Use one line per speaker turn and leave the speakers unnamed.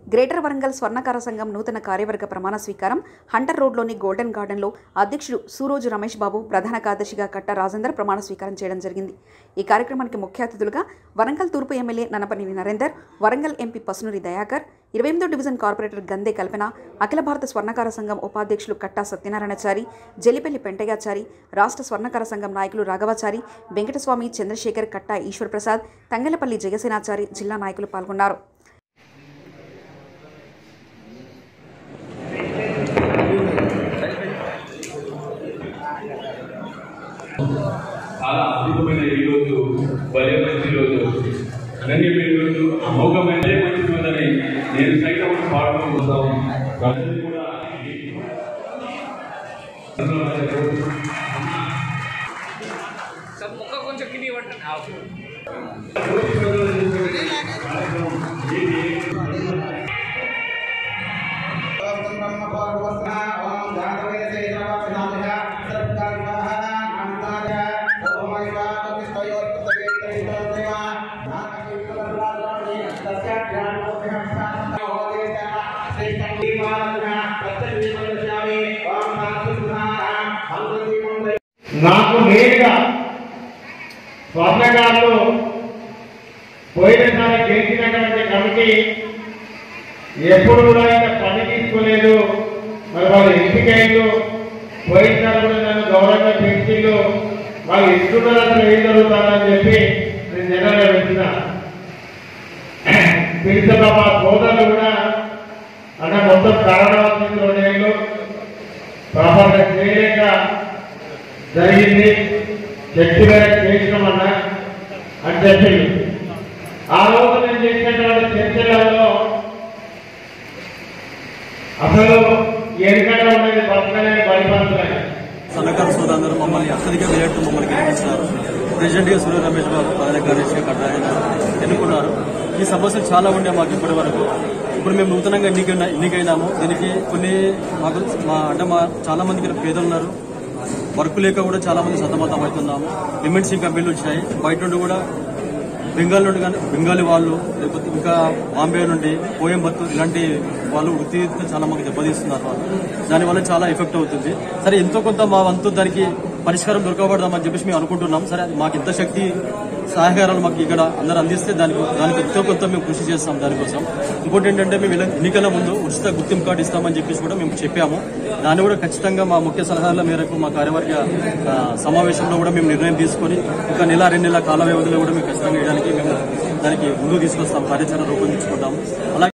greater Warangal స్వర్ణకార సంఘం నూతన కార్యవర్గ ప్రమాణ స్వీకారం హంటర్ రోడ్లోని గోల్డెన్ గార్డెన్లో అధ్యక్షుడు సూరోజు రమేష్ బాబు ప్రధాన కార్యదర్శిగా కట్ట రాజేందర్ ప్రమాణ స్వీకారం చేయడం జరిగింది ఈ కార్యక్రమానికి ముఖ్య అతిథులుగా వరంగల్ తూర్పు ఎమ్మెల్యే ననపనేని నరేందర్ వరంగల్ ఎంపీ పసునూరి దయాకర్ ఇరవై ఎనిమిదో డివిజన్ కార్పొరేటర్ గందే కల్పన అఖిల భారత స్వర్ణకార సంఘం ఉపాధ్యక్షులు కట్టా సత్యనారాయణచారి జలిపల్లి పెంటయ్యాచారి రాష్ట్ర స్వర్ణకార సంఘం నాయకులు రాఘవాచారి వెంకటస్వామి చంద్రశేఖర్ కట్టా ఈశ్వర్ ప్రసాద్ తంగెలపల్లి జగసేనాచారి జిల్లా నాయకులు పాల్గొన్నారు
చాలా అద్భుతమైన ఈ రోజు భలే మంచి రోజు అనన్యమైన రోజు అమోఘమైన మంచి రోజని నేను సైతం పాడుతూ ఉంటాం ప్రజలు కూడా
सब मुख కొంచెం కింది పట్టండి
నాకు నేరుగా స్వర్ణగారు పోయినసారి గెలిచినటువంటి కమిటీ ఎప్పుడు కూడా ఇంకా పని తీసుకోలేదు మరి వాళ్ళు ఎంపికైండు పోయినసారి కూడా నన్ను గౌరవంగా పెంచిండు వాళ్ళు ఇస్తున్నారు అసలు ఏం జరుగుతుందని చెప్పి నేను జనాలు పెట్టిన పిలిచిన మా సోదరులు కూడా అంటే మొత్తం కరోనా వచ్చింది రెండేళ్ళు ప్రాపర్గా చేయలేక జరిగింది శక్తి మేరకు చేసినామన్నా అని చెప్పి ఆ రోజు నేను చేసినటువంటి చర్చలలో అసలు ఎన్నికల్లో ఉన్నది బతకలేని బలిపడుతున్నాయి
సన్నకారు సోదరులందరూ మమ్మల్ని అత్యధిక విజయంతో మమ్మల్ని గెలిపించారు ప్రెసిడెంట్ గా సూర్య రమేష్ బాబు ప్రధాన కార్యదర్శిగా కట్టాయని ఎన్నుకున్నారు ఈ సమస్యలు చాలా ఉండే మాకు ఇప్పటి వరకు ఇప్పుడు మేము నూతనంగా ఎన్నికైన ఎన్నికైనాము దీనికి కొన్ని మాకు మా అంటే మా చాలా మందికి పేదలు ఉన్నారు వర్క్ లేక కూడా చాలా మంది సతమతం అవుతున్నాము ఎంఎన్సీ కంపెనీలు వచ్చినాయి బయట నుండి కూడా బెంగాల్ నుండి కానీ బెంగాలీ వాళ్ళు లేకపోతే ఇంకా బాంబే నుండి కోయంబత్తూర్ ఇలాంటి వాళ్ళు వృత్తితో చాలా మంది దెబ్బతీస్తున్నారు వాళ్ళు దానివల్ల చాలా ఎఫెక్ట్ అవుతుంది సరే ఎంతో కొంత మా వంతు దానికి పరిష్కారం దొరకబడదామని చెప్పేసి మేము అనుకుంటున్నాం సరే మాకు ఎంత శక్తి సహకారాలు మాకు ఇక్కడ అందరూ అందిస్తే దానికి దానికి ఎంతో కొంత మేము కృషి చేస్తాం దానికోసం ఇంకోటి ఏంటంటే మేము ఇలా ఎన్నికల ముందు ఉచిత గుర్తింపు కార్డు ఇస్తామని చెప్పేసి కూడా మేము చెప్పాము దాన్ని కూడా ఖచ్చితంగా మా ముఖ్య సలహాల మేరకు మా కార్యవర్గ ఆ, సమావేశంలో కూడా మేము నిర్ణయం తీసుకొని ఒక నెల రెండు నెలల కాల వ్యవధిలో కూడా మేము ఖచ్చితంగా వేయడానికి మేము దానికి ముందుకు తీసుకొస్తాం కార్యాచరణ రూపొందించుకుంటాము అలాగే